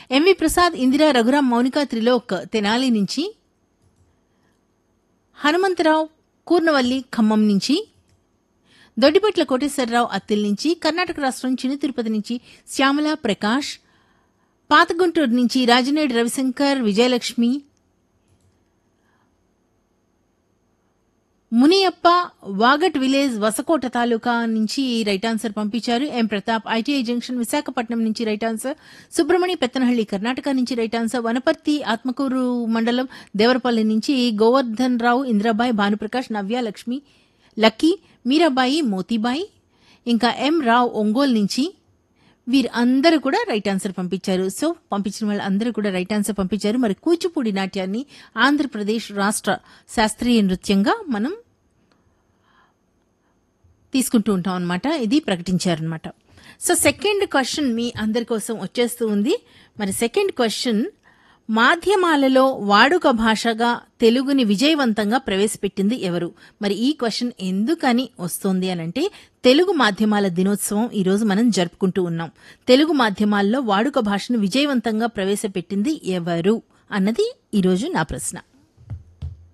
MV Prasad Indira Raghuram Mounika Trilok Tenali నుంచి హనుమంతరావు కూర్నవల్లి ఖమ్మం నుంచి దొడ్డిపట్ల కోటేశ్వరరావు అత్తిల్ నుంచి కర్ణాటక రాష్ట్రం చిన్న తిరుపతి నుంచి శ్యామల ప్రకాష్ పాతగుంటూరు నుంచి రాజనేడు రవిశంకర్ విజయలక్ష్మి మునియప్ప వాగట్ విలేజ్ వసకోట తాలూకా నుంచి రైట్ ఆన్సర్ పంపించారు M Pratap ITI junction Visakhapatnam నుంచి రైట్ ఆన్సర్ సుబ్రహ్మణ్య పెత్తనహళ్లి కర్ణాటక నుంచి రైట్ ఆన్సర్ వనపర్తి ఆత్మకూరు మండలం దేవరపల్లి నుంచి గోవర్ధన్ రావు ఇంద్రాబాయి భానుప్రకాష్ నవ్య లక్ష్మి లక్కీ మీరాబాయి మోతీబాయి ఇంకా ఎం రావు ఒంగోలు నుంచి వీరందరూ కూడా రైట్ ఆన్సర్ పంపించారు సో పంపించిన వాళ్ళందరూ కూడా రైట్ ఆన్సర్ పంపించారు మరి కూచిపూడి నాట్యాన్ని ఆంధ్రప్రదేశ్ రాష్ట్ర శాస్త్రీయ నృత్యంగా మనం తీసుకుంటూ ఉంటాం అనమాట ఇది ప్రకటించారనమాట సో సెకండ్ క్వశ్చన్ మీ అందరి కోసం వచ్చేస్తూ ఉంది మరి సెకండ్ క్వశ్చన్ మాధ్యమాలలో వాడుక భాషగా తెలుగుని విజయవంతంగా ప్రవేశపెట్టింది ఎవరు మరి ఈ క్వశ్చన్ ఎందుకని వస్తుంది అనంటే తెలుగు మాధ్యమాల దినోత్సవం ఈరోజు మనం జరుపుకుంటూ ఉన్నాం తెలుగు మాధ్యమాల్లో వాడుక భాషను విజయవంతంగా ప్రవేశపెట్టింది ఎవరు అన్నది ఈరోజు నా ప్రశ్న